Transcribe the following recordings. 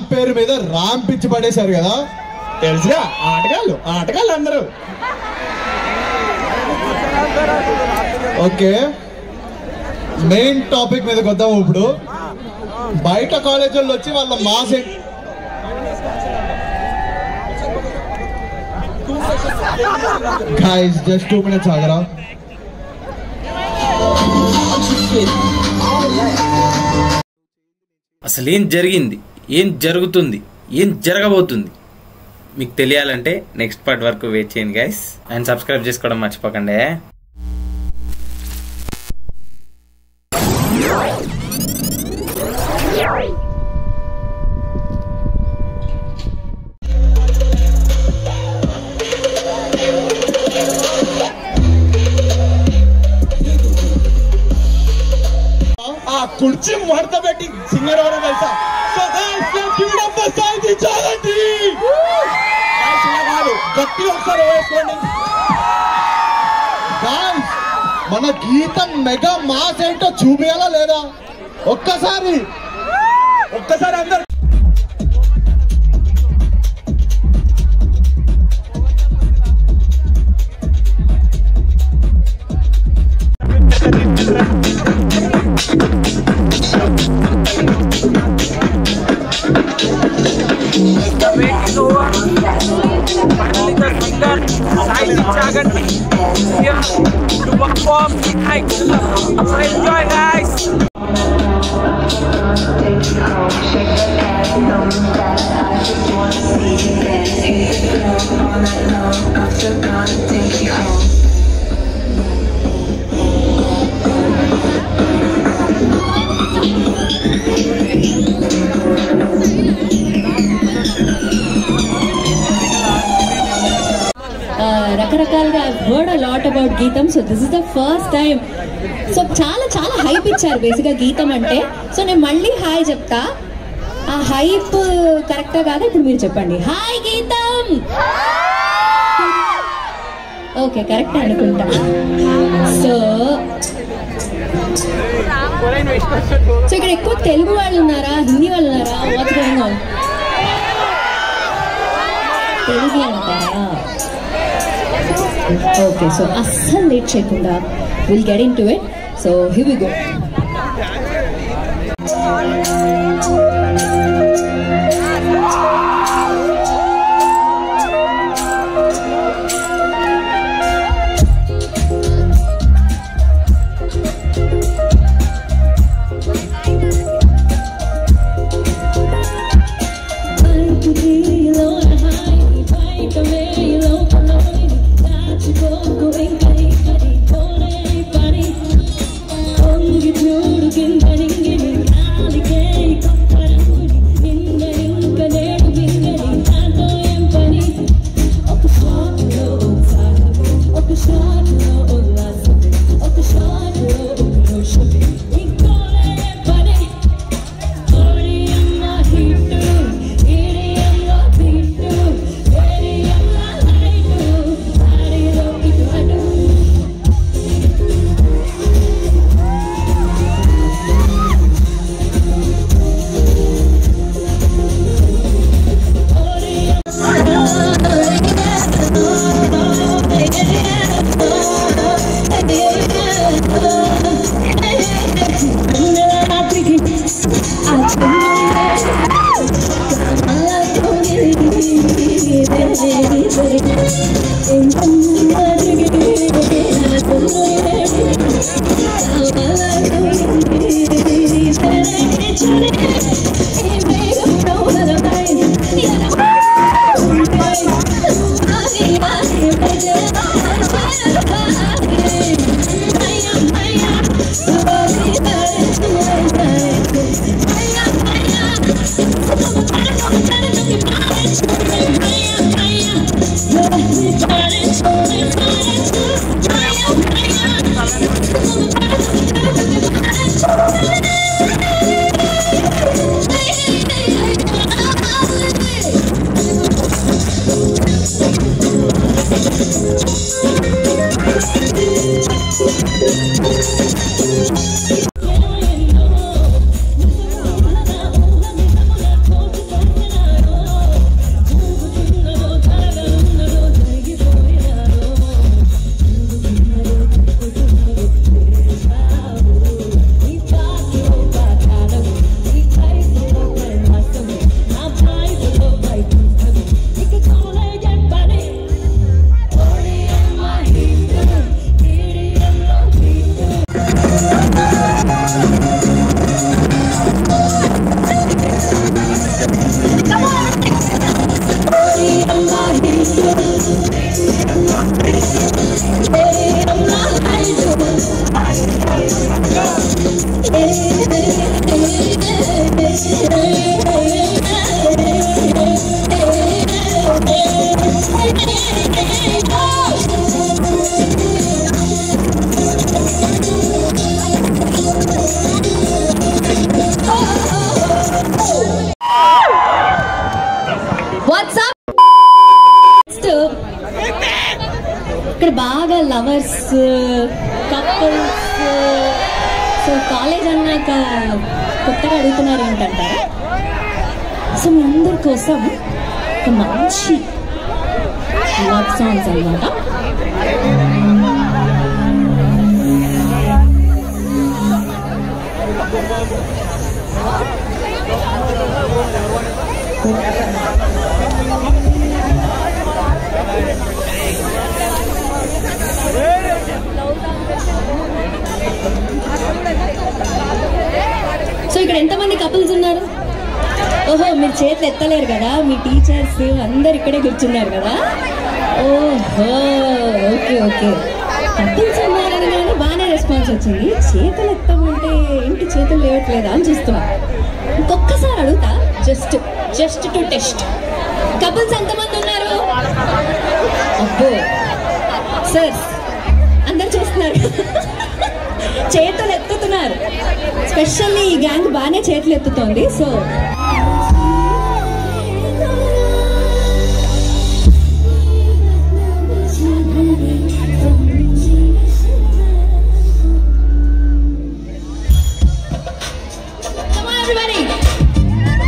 పేరు మీద రామ్ పిచ్చి పడేశారు కదా తెలుసుగా ఆటగాళ్ళు ఆటగాళ్ళు అందరూ ఓకే మెయిన్ టాపిక్ మీదకి వద్దాము ఇప్పుడు బయట కాలేజీల్లో వచ్చి వాళ్ళ మాస్ ఏ- గాయస్ జస్ట్ టూ మినిట్స్ ఆగరా అసలు ఏం జరిగింది ఏం జరుగుతుంది ఏం జరగబోతుంది మీకు తెలియాలంటే నెక్స్ట్ పార్ట్ వరకు వెయిట్ చేయండి గైస్ అండ్ సబ్స్క్రైబ్ చేసుకోవడం మర్చిపోకండి ఆ కుర్చీ మడత పెట్టి సింగర్ ఎవరో తెలుసా so guys, let's give it up for Saidi Chalanti. Guys, ఇలా కాదు గట్టిగా ఒకసారి వేసుకోండి గాయస్ మన గీతం మెగా మాస్ ఏంటో చూపించాలా లేదా ఒక్కసారి ఒక్కసారి అందరు Waiting over. Finally, the singer Sai Chaganti here to perform tonight. So enjoy, guys. రకరకాలుగా heard a lot about GITAM so this is the first time so చాలా చాలా హైప్ ఇచ్చారు బేసిక్గా గీతం అంటే సో నేను మళ్ళీ హాయ్ చెప్తా ఆ హైప్ కరెక్టా కాదా ఇప్పుడు మీరు చెప్పండి హాయ్ గీతం ఓకే కరెక్ట్ అనుకుంటా సో సో ఇక్కడ ఎక్కువ తెలుగు వాళ్ళు ఉన్నారా హిందీ వాళ్ళు ఉన్నారా వాట్స్ గోయింగ్ ఆన్ తెలుగు అంటారా ఓకే సో అస్సలు లేట్ చేయకుండా will get in to it so here we go Thank you. ఇక్కడ బాగా లవర్స్ కపుల్స్ సో కాలేజ్ అన్నాక కొత్తగా అడుగుతున్నారు ఏంటంటారా సో మీ అందరి కోసం ఒక మంచి లవ్ సాంగ్స్ అన్నమాట సో ఇక్కడ ఎంతమంది కపుల్స్ ఉన్నారు ఓహో మీరు చేతులు ఎత్తలేరు కదా మీ టీచర్స్ అందరు ఇక్కడే కూర్చున్నారు కదా ఓహో ఓకే ఓకే కపుల్స్ ఉన్నారని కానీ బాగానే రెస్పాన్స్ వచ్చింది చేతులు ఎత్తమంటే ఏంటి చేతులు లేవట్లేదా అని చూస్తున్నా ఇంకొక్కసారి అడుగుతా just just to test couples ఎంతమంది ఉన్నారు అబ్బో సార్ అందరు చూస్తున్నారు చేతులు ఎత్తుతున్నారు స్పెషల్లీ ఈ గ్యాంగ్ బాగానే చేతులు ఎత్తుతోంది సో Come on, everybody.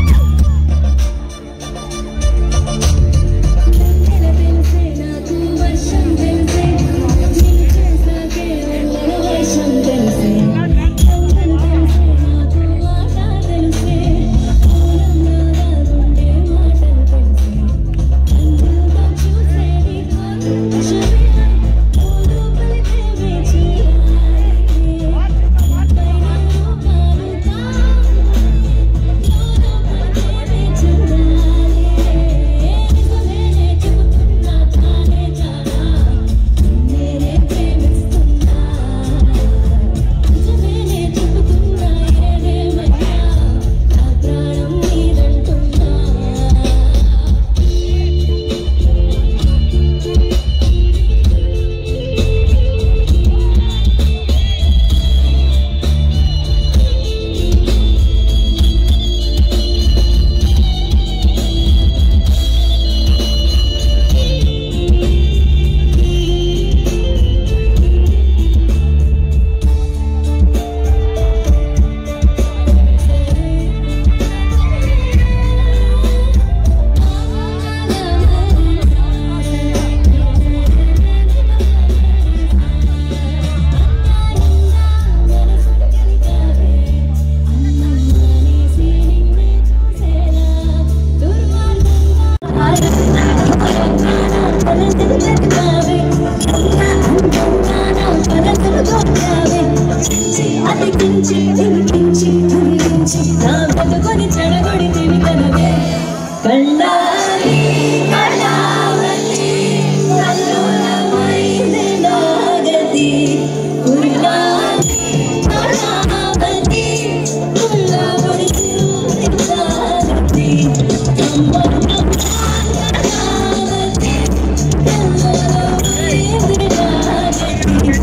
అతికించి తినిపించి తినిపించి నా బతుకొని చెడగొడి తిరిగనవే కళ్ళాలి కళావతి కల్లోలమైంది నాగతి కురిలాలి కళావతి కుల్లబడి తిరుగితారతి అమ్మమ్మ కళావతి కల్లోలమైంది నాగతి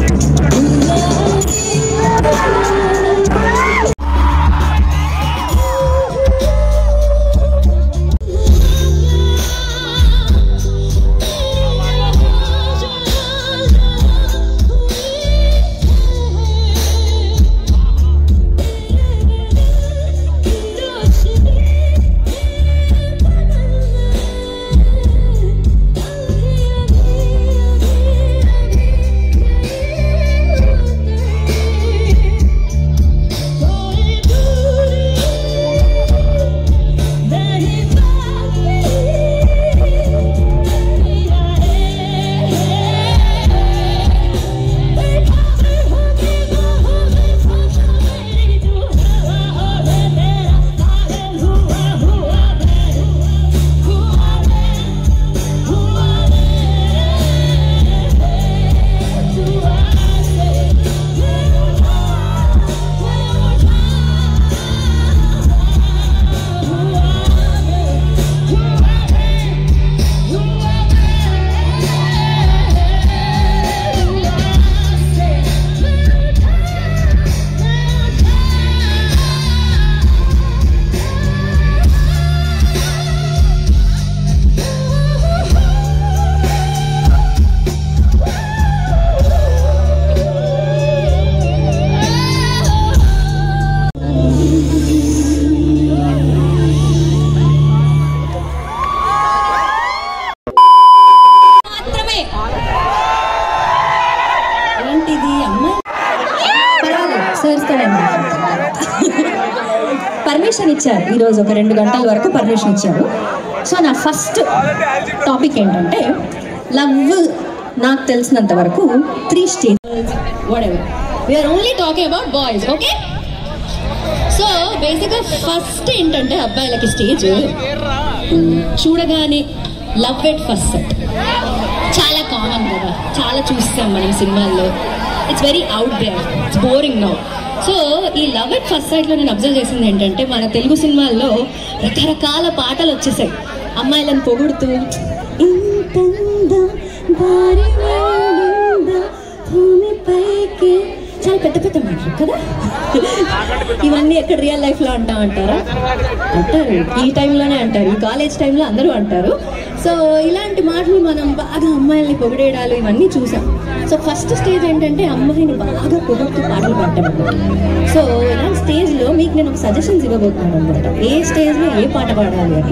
పర్మిషన్ ఇచ్చారు ఈ రోజు ఒక రెండు గంటల వరకు పర్మిషన్ ఇచ్చారు సో నా ఫస్ట్ టాపిక్ ఏంటంటే లవ్ నాకు తెలిసినంత వరకు three stage whatever we're only talking about boys okay so బేసిక్గా ఫస్ట్ ఏంటంటే అబ్బాయిలకి స్టేజ్ చూడగానే లవ్ ఎట్ ఫస్ట్ సెట్ చాలా కామన్ కదా చాలా చూస్తాం మనం సినిమాల్లో it's very out there it's boring now so ఈ లవ్ ఎట్ ఫస్ట్ సైడ్ లో నేను అబ్జర్వ్ చేసింది ఏంటంటే మన తెలుగు సినిమాల్లో రకరకాల పాటలు వచ్చేసాయి అమ్మాయిలను పొగుడుతూ ఇంతందా భారీ వెళ్ళిందా భూమిపైకి చాలా పెద్ద పెద్ద మాటలు కదా ఇవన్నీ ఎక్కడ రియల్ లైఫ్ లో అంటా అంటారా అంటారు ఈ టైంలోనే అంటారు ఈ కాలేజ్ టైంలో అందరూ అంటారు సో ఇలాంటి మాటలు మనం బాగా అమ్మాయిల్ని పొగిడేయడాలు ఇవన్నీ చూసాం సో ఫస్ట్ స్టేజ్ ఏంటంటే అమ్మాయిని బాగా పొగుడుతూ పాటలు పాడటం అన్నమాట సో ఇలాంటి స్టేజ్ లో మీకు నేను ఒక సజెషన్స్ ఇవ్వబోతున్నాను అనమాట ఏ స్టేజ్ లో ఏ పాట పాడాలి అని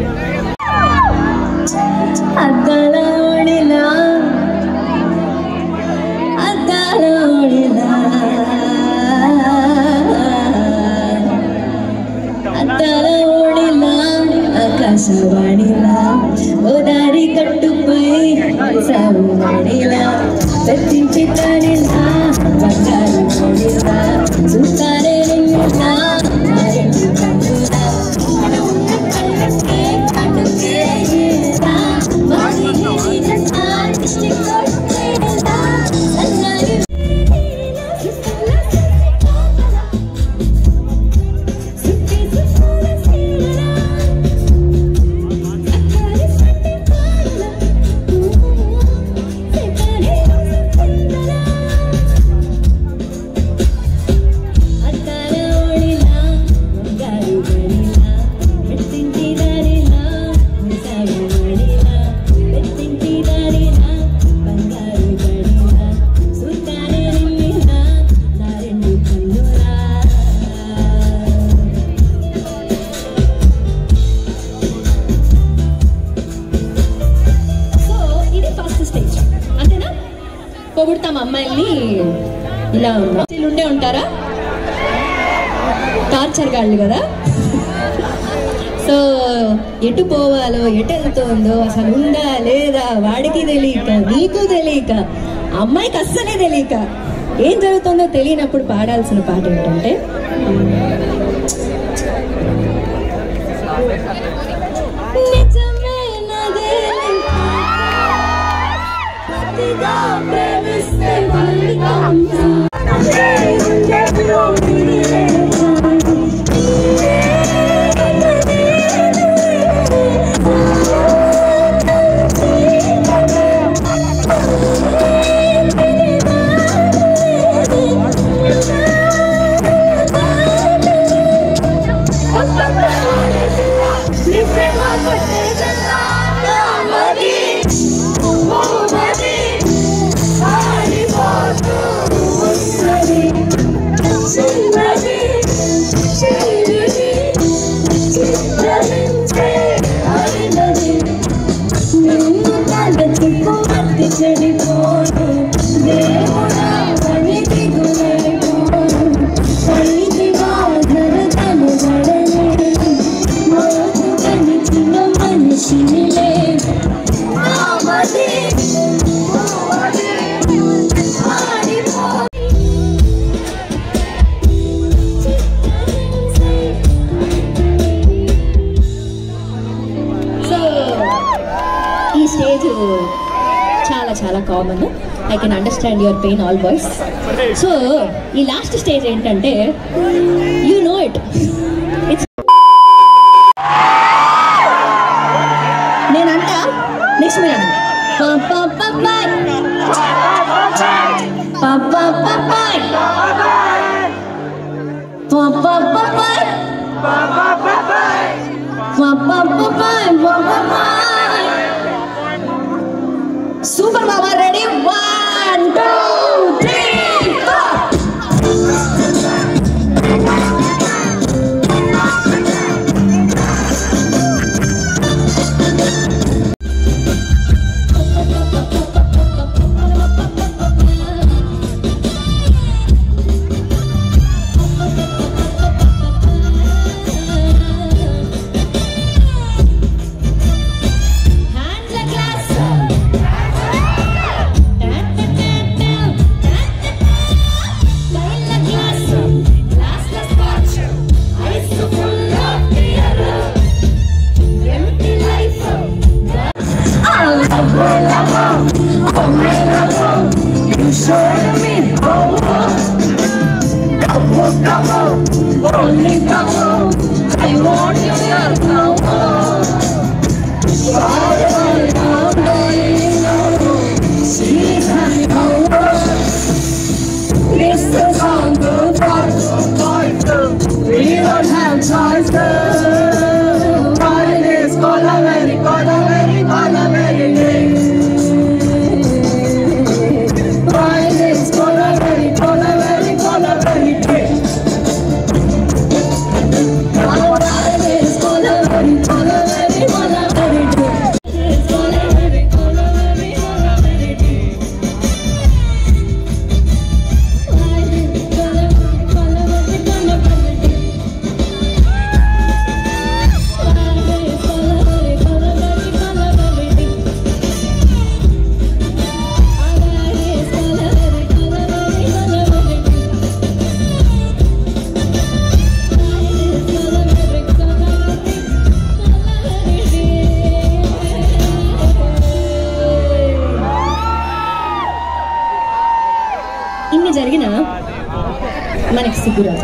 అద్దలోడిలా అద్దలోడిలా అద్దలోడిలా ఆకాశవాణిలా ఓదారి కట్టుపై సాగువాడిలా ప్రతించి తాడిలా బంగారు కోడిలా చూస్తారే నిన్నులా మరెండు కన్నులా సో ఇది ఫస్ట్ స్టేజ్ అంతేనా పొగుడతాం అమ్మాయిల్ని ఇలా ఉన్నా వీళ్ళు ఉండే ఉంటారా టార్చర్ గాళ్ళు కదా సో ఎటు పోవాలో ఎటు వెళ్తుందో అసలు ఉందా లేదా వాడికి తెలియక నీకు తెలియక అమ్మాయికి అస్సలే తెలియక ఏం జరుగుతుందో తెలియనప్పుడు పాడాల్సిన పాట ఏంటంటే నిజమేనదే అతిగా ప్రేమిస్తే ఫలితం చెడిపోదు దేవుడా పనికి గురైపోదు పనికి బాధరతను పడని మోపు కనిచిన మనిషిని లేదు నామది సో ఈ స్టేజ్ చాలా చాలా common I can understand your pain all boys so ఈ లాస్ట్ స్టేజ్ ఏంటంటే యూ నో ఇట్ ఇట్స్ నేనంట నెక్స్ట్ మీరు అనండి. పా పా పా పాయ్. పా పా పా పాయ్. పా పా పా పాయ్. పా పా పా పాయ్. పా పా పాయ్. సూపర్ మామా ready one two three four జరిగినా మనకి సిగ్గురాదు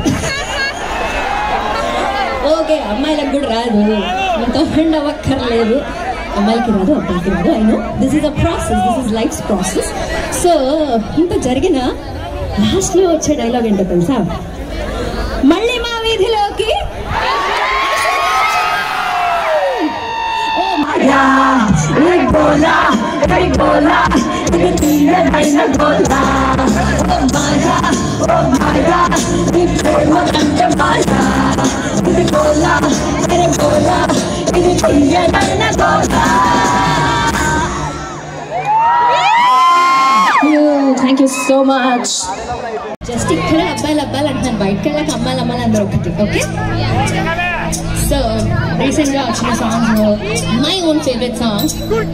ఓకే అమ్మాయిలకు కూడా రాదు ఇంత అఫెండ్ అవ్వక్కర్లేదు అమ్మాయిలకి రాదు అబ్బాయికి రాదు I know this is a process this is life process so ఇంత జరిగిన లాస్ట్లో వచ్చే డైలాగ్ ఏంటో తెలుసా మళ్ళీ మా వీధిలోకి ఓ thank you so much just ఇక్కడే అబ్బాయిలు అబ్బాయిలు అంటున్నాను బయటకు వెళ్ళాక అమ్మాయిలు అమ్మాయిలు అందరూ ఒకటి ఓకే సో రీసెంట్ గా వచ్చిన songs my own favourite song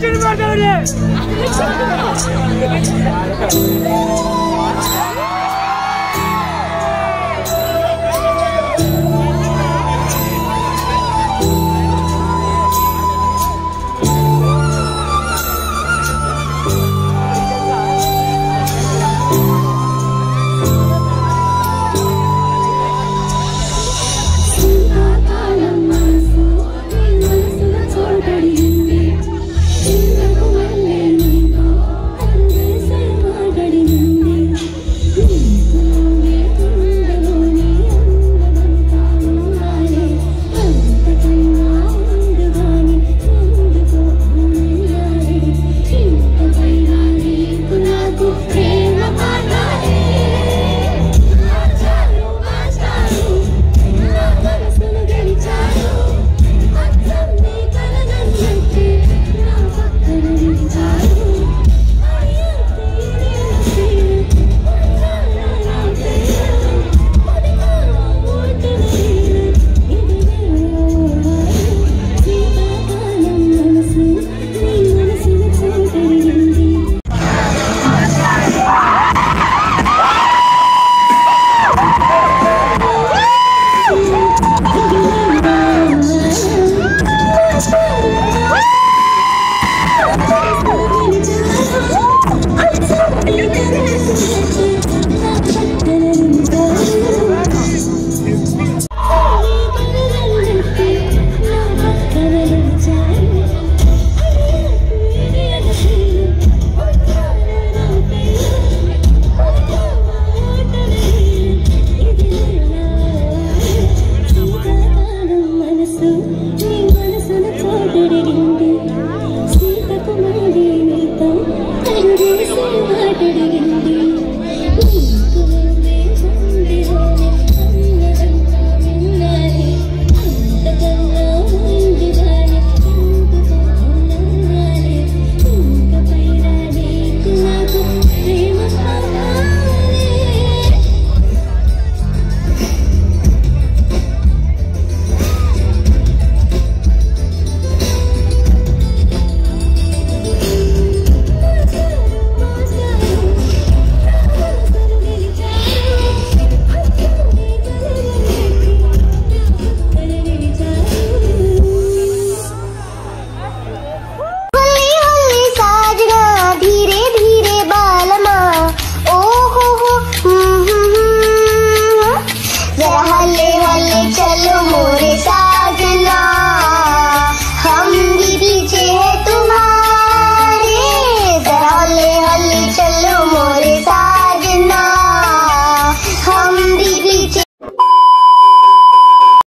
ప్రేమ పాడాలి మనసును గెలిచాడు అర్థం నీ కలనన్నట్టు నా పక్కన నిలిచాడు శీతాకాలం మనసు నీ మనసును చూడరింది మనసు నీ మనసును చూడరింది సీతకు మాడి నీతో కలిసి మాట్లాడింది